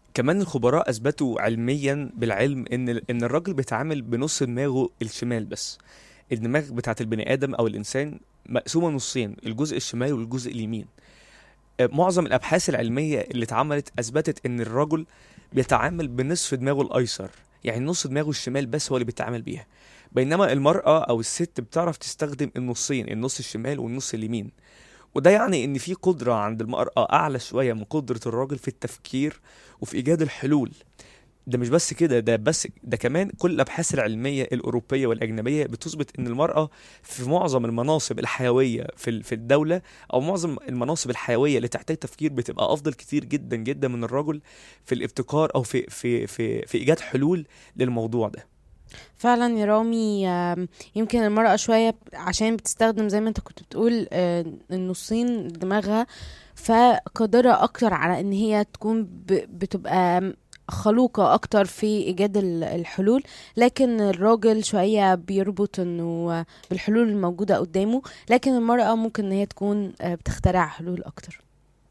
كمان الخبراء اثبتوا علميا بالعلم ان ان الراجل بيتعامل بنص دماغه الشمال بس الدماغ بتاعت البني ادم او الانسان مقسومه نصين الجزء الشمال والجزء اليمين آه، معظم الابحاث العلميه اللي اتعملت اثبتت ان الرجل بيتعامل بنصف دماغه الايسر يعني نص دماغه الشمال بس هو اللي بيتعامل بيها بينما المرأة أو الست بتعرف تستخدم النصين النص الشمال والنص اليمين وده يعني ان في قدرة عند المرأة اعلى شوية من قدرة الراجل في التفكير وفي ايجاد الحلول ده مش بس كده ده بس ده كمان كل الابحاث العلميه الاوروبيه والاجنبيه بتثبت ان المراه في معظم المناصب الحيويه في ال- في الدوله او معظم المناصب الحيويه اللي تحتاج تفكير بتبقى افضل كتير جدا جدا من الرجل في الابتكار او في في في في ايجاد حلول للموضوع ده فعلا يا رامي آم، يمكن المرأة شوية عشان بتستخدم زي ما انت كنت بتقول آه، النصين دماغها فقادرة أكتر على إن هي تكون ب- بتبقى خلوقة أكتر في إيجاد ال- الحلول لكن الراجل شوية بيربط إنه بالحلول الموجودة قدامه لكن المرأة ممكن إن هي تكون آه، بتخترع حلول أكتر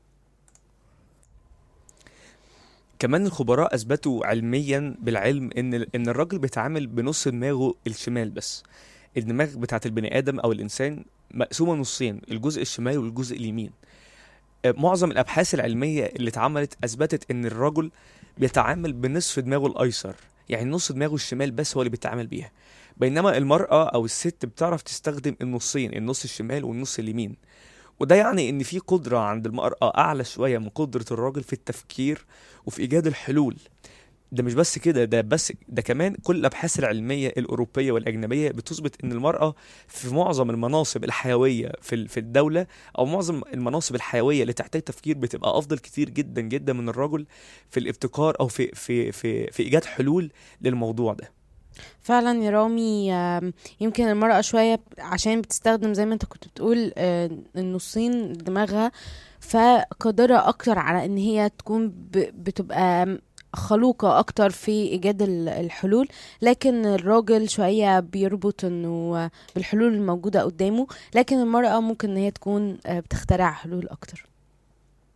كمان الخبراء اثبتوا علميا بالعلم ان ان الراجل بيتعامل بنص دماغه الشمال بس الدماغ بتاعت البني ادم او الانسان مقسومه نصين الجزء الشمال والجزء اليمين آه، معظم الابحاث العلميه اللي اتعملت اثبتت ان الرجل بيتعامل بنصف دماغه الايسر يعني نص دماغه الشمال بس هو اللي بيتعامل بيها بينما المرأة أو الست بتعرف تستخدم النصين النص الشمال والنص اليمين وده يعني ان في قدرة عند المرأة اعلى شوية من قدرة الراجل في التفكير وفي ايجاد الحلول ده مش بس كده ده بس ده كمان كل الابحاث العلميه الاوروبيه والاجنبيه بتثبت ان المراه في معظم المناصب الحيويه في ال- في الدوله او معظم المناصب الحيويه اللي تحتاج تفكير بتبقى افضل كتير جدا جدا من الرجل في الابتكار او في في في في ايجاد حلول للموضوع ده فعلا يا رامي آم، يمكن المرأة شوية عشان بتستخدم زي ما انت كنت بتقول آه، النصين دماغها فقادرة أكتر على إن هي تكون ب- بتبقى خلوقة أكتر في إيجاد ال- الحلول لكن الراجل شوية بيربط إنه بالحلول الموجودة قدامه لكن المرأة ممكن إن هي تكون آه، بتخترع حلول أكتر